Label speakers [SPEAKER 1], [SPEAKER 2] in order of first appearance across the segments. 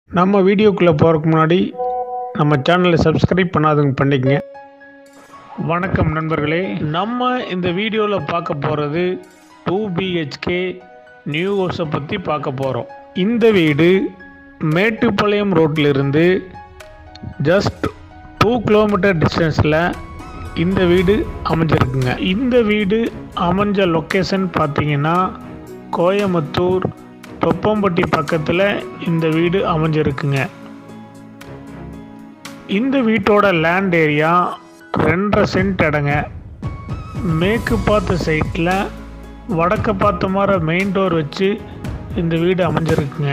[SPEAKER 1] நம்ம வீடியோக்குள்ளே போகிறதுக்கு முன்னாடி நம்ம சேனலை சப்ஸ்கிரைப் பண்ணாதவங்க பண்ணிக்கங்க வணக்கம் நண்பர்களே நம்ம இந்த வீடியோவில் பார்க்க போகிறது டூ பிஹெச்கே நியூ ஹவுஸை பற்றி பார்க்க போகிறோம் இந்த வீடு மேட்டுப்பாளையம் ரோட்டிலிருந்து ஜஸ்ட் டூ கிலோமீட்டர் டிஸ்டன்ஸில் இந்த வீடு அமைஞ்சிருக்குங்க இந்த வீடு அமைஞ்ச லொக்கேஷன் பார்த்தீங்கன்னா கோயம்புத்தூர் தொப்பம்பட்டி பக்கத்தில் இந்த வீடு அமைஞ்சிருக்குங்க இந்த வீட்டோட லேண்ட் ஏரியா ரெண்டரை சென்ட் இடங்க மேற்கு பார்த்த சைட்டில் வடக்க பார்த்த மாதிரி மெயின் டோர் வச்சு இந்த வீடு அமைஞ்சிருக்குங்க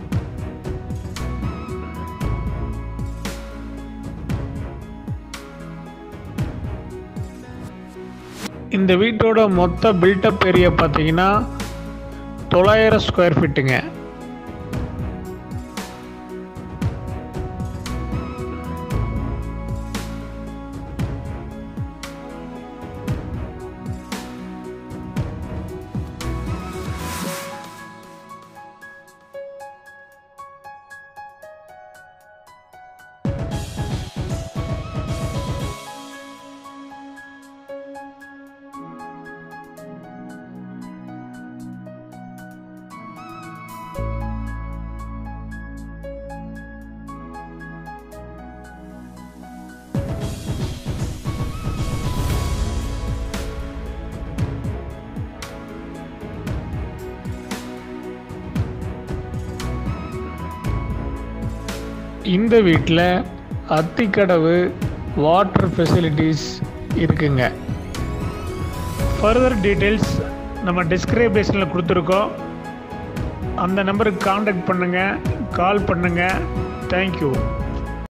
[SPEAKER 1] இந்த வீட்டோட மொத்த பில்டப் ஏரியா பார்த்தீங்கன்னா தொள்ளாயிரம் ஸ்கொயர் ஃபீட்டுங்க இந்த வீட்டில் அத்திக்கடவு வாட்டர் ஃபெசிலிட்டிஸ் இருக்குங்க ஃபர்தர் டீட்டெயில்ஸ் நம்ம டிஸ்கிரிப்ஷனில் கொடுத்துருக்கோம் அந்த நம்பருக்கு காண்டாக்ட் பண்ணுங்கள் கால் பண்ணுங்கள் தேங்க்யூ